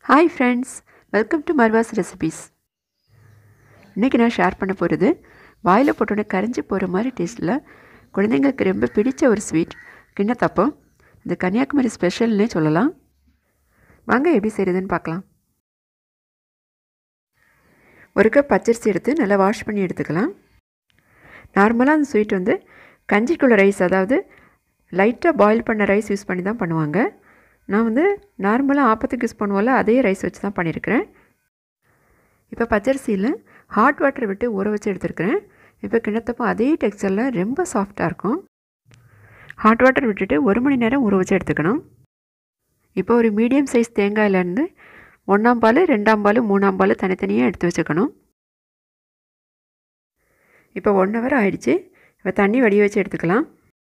hi friends welcome to Marvas recipes இன்றைக்கி நான் share பண்ண போகிறது வாயில் போட்டோன்னே கரைஞ்சி போகிற மாதிரி டேஸ்ட்டில் குழந்தைங்களுக்கு ரொம்ப பிடிச்ச ஒரு ஸ்வீட் கிண்ணத்தப்பம் இது கன்னியாகுமரி ஸ்பெஷல்னே சொல்லலாம் வாங்க எப்படி செய்கிறதுன்னு பார்க்கலாம் ஒரு கப் பச்சரிசி எடுத்து நல்லா வாஷ் பண்ணி எடுத்துக்கலாம் நார்மலாக அந்த ஸ்வீட் வந்து கஞ்சிக்குள்ள ரைஸ் அதாவது லைட்டாக பாயில் பண்ண ரைஸ் யூஸ் பண்ணி தான் பண்ணுவாங்க நான் வந்து நார்மலாக ஆப்பத்துக்கு யூஸ் பண்ணுவோம்ல அதே ரைஸ் வச்சு தான் பண்ணியிருக்கிறேன் இப்போ பச்சரிசியில் ஹாட் வாட்டர் விட்டு ஊற வச்சு எடுத்துருக்கிறேன் இப்போ கிணத்தப்போ அதே டெக்ஸ்டரில் ரொம்ப சாஃப்டாக இருக்கும் ஹாட் வாட்டர் விட்டுட்டு ஒரு மணி நேரம் ஊற வச்சு எடுத்துக்கணும் இப்போ ஒரு மீடியம் சைஸ் தேங்காயிலேருந்து ஒன்றாம் பால் ரெண்டாம் பால் மூணாம் பால் தனித்தனியாக எடுத்து வச்சுக்கணும் இப்போ ஒன் ஹவர் ஆயிடுச்சு இப்போ தண்ணி வடிய வச்சு எடுத்துக்கலாம்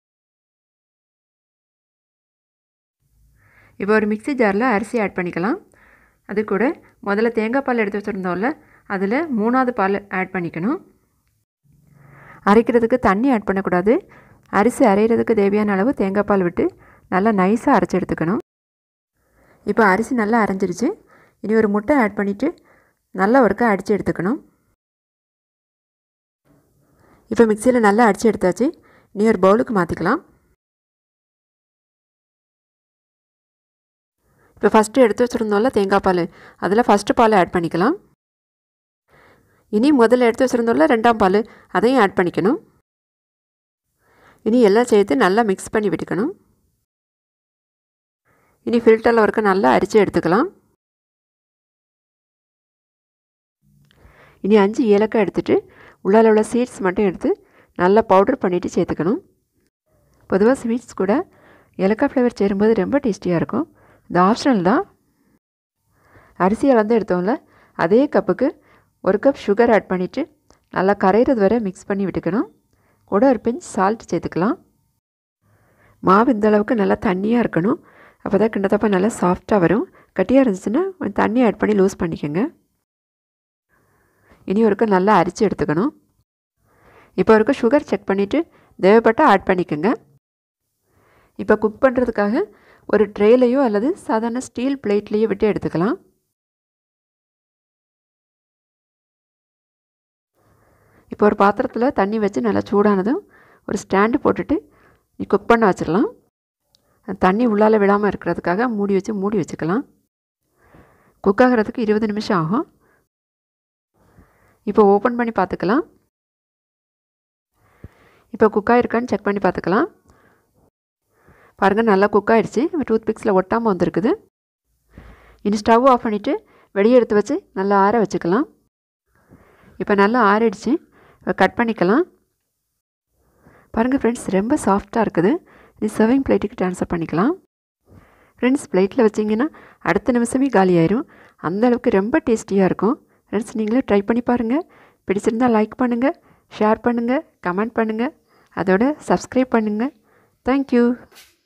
இப்போ ஒரு மிக்சி ஜாரில் அரிசி ஆட் பண்ணிக்கலாம் அது கூட முதல்ல தேங்காய் பால் எடுத்து வச்சுருந்தோம்ல அதில் மூணாவது பால் ஆட் பண்ணிக்கணும் அரைக்கிறதுக்கு தண்ணி ஆட் பண்ணக்கூடாது அரிசி அரைகிறதுக்கு தேவையான அளவு தேங்காய் பால் விட்டு நல்லா நைஸாக அரைச்சி எடுத்துக்கணும் இப்போ அரிசி நல்லா அரைஞ்சிருச்சு இனி ஒரு முட்டை ஆட் பண்ணிவிட்டு நல்லா ஒருக்கா அடித்து எடுத்துக்கணும் இப்போ மிக்சியில் நல்லா அடித்து எடுத்தாச்சு இனி ஒரு பவுலுக்கு மாற்றிக்கலாம் இப்போ ஃபஸ்ட்டு எடுத்து வச்சுருந்தோம்ல தேங்காய் பால் அதில் ஃபஸ்ட்டு பால் ஆட் பண்ணிக்கலாம் இனி முதல்ல எடுத்து வச்சுருந்தோம்ல ரெண்டாம் பால் அதையும் ஆட் பண்ணிக்கணும் இனி எல்லாம் சேர்த்து நல்லா மிக்ஸ் பண்ணி விட்டுக்கணும் இனி ஃபில்டரில் இருக்க நல்லா அரிச்சு எடுத்துக்கலாம் இனி அஞ்சு ஏலக்காய் எடுத்துகிட்டு உள்ளால் உள்ள சீட்ஸ் மட்டும் எடுத்து நல்லா பவுடர் பண்ணிவிட்டு சேர்த்துக்கணும் பொதுவாக ஸ்வீட்ஸ் கூட ஏலக்காய் ஃப்ளேவர் சேரும்போது ரொம்ப டேஸ்டியாக இருக்கும் இது ஆப்ஷனல் தான் அரிசி அளந்து எடுத்தோம்ல அதே கப்புக்கு ஒரு கப் சுகர் ஆட் பண்ணிவிட்டு நல்லா கரையிறது வரை மிக்ஸ் பண்ணி விட்டுக்கணும் கூட ஒரு பிஞ்ச் சால்ட் சேர்த்துக்கலாம் மாவு இந்த அளவுக்கு நல்லா தண்ணியாக இருக்கணும் அப்போ தான் கிண்டத்தப்பா நல்லா சாஃப்டாக வரும் கட்டியாக இருந்துச்சுன்னா கொஞ்சம் தண்ணி ஆட் பண்ணி லூஸ் பண்ணிக்கோங்க இனி ஒருக்க நல்லா அரிச்சு எடுத்துக்கணும் இப்போ ஒருக்க சுகர் செக் பண்ணிவிட்டு தேவைப்பட்டால் ஆட் பண்ணிக்கோங்க இப்போ குக் பண்ணுறதுக்காக ஒரு ட்ரேலையோ அல்லது சாதாரண ஸ்டீல் பிளேட்லேயோ விட்டு எடுத்துக்கலாம் இப்போ ஒரு பாத்திரத்தில் தண்ணி வச்சு நல்லா சூடானதும் ஒரு ஸ்டாண்டு போட்டுட்டு நீ குக் பண்ண வச்சிடலாம் தண்ணி உள்ளால் விடாமல் இருக்கிறதுக்காக மூடி வச்சு மூடி வச்சுக்கலாம் குக் ஆகிறதுக்கு இருபது நிமிஷம் ஆகும் இப்போ ஓப்பன் பண்ணி பார்த்துக்கலாம் இப்போ குக் ஆகிருக்கான்னு செக் பண்ணி பார்த்துக்கலாம் பாருங்கள் நல்லா குக் ஆகிடுச்சு டூத் பிக்ஸில் ஒட்டாமல் வந்திருக்குது இனி ஸ்டவ் ஆஃப் பண்ணிவிட்டு வெளியே எடுத்து வச்சு நல்லா ஆற வச்சுக்கலாம் இப்போ நல்லா ஆறிடுச்சு இப்போ கட் பண்ணிக்கலாம் பாருங்கள் ஃப்ரெண்ட்ஸ் ரொம்ப சாஃப்டாக இருக்குது இது சர்விங் பிளேட்டுக்கு ட்ரான்ஸ்ஃபர் பண்ணிக்கலாம் ஃப்ரெண்ட்ஸ் பிளேட்டில் வச்சிங்கன்னா அடுத்த நிமிஷமே காலி ஆயிரும் அந்த அளவுக்கு ரொம்ப டேஸ்டியாக இருக்கும் ஃப்ரெண்ட்ஸ் நீங்களும் ட்ரை பண்ணி பாருங்கள் பிடிச்சிருந்தால் லைக் பண்ணுங்கள் ஷேர் பண்ணுங்கள் கமெண்ட் பண்ணுங்கள் அதோட சப்ஸ்கிரைப் பண்ணுங்கள் தேங்க்யூ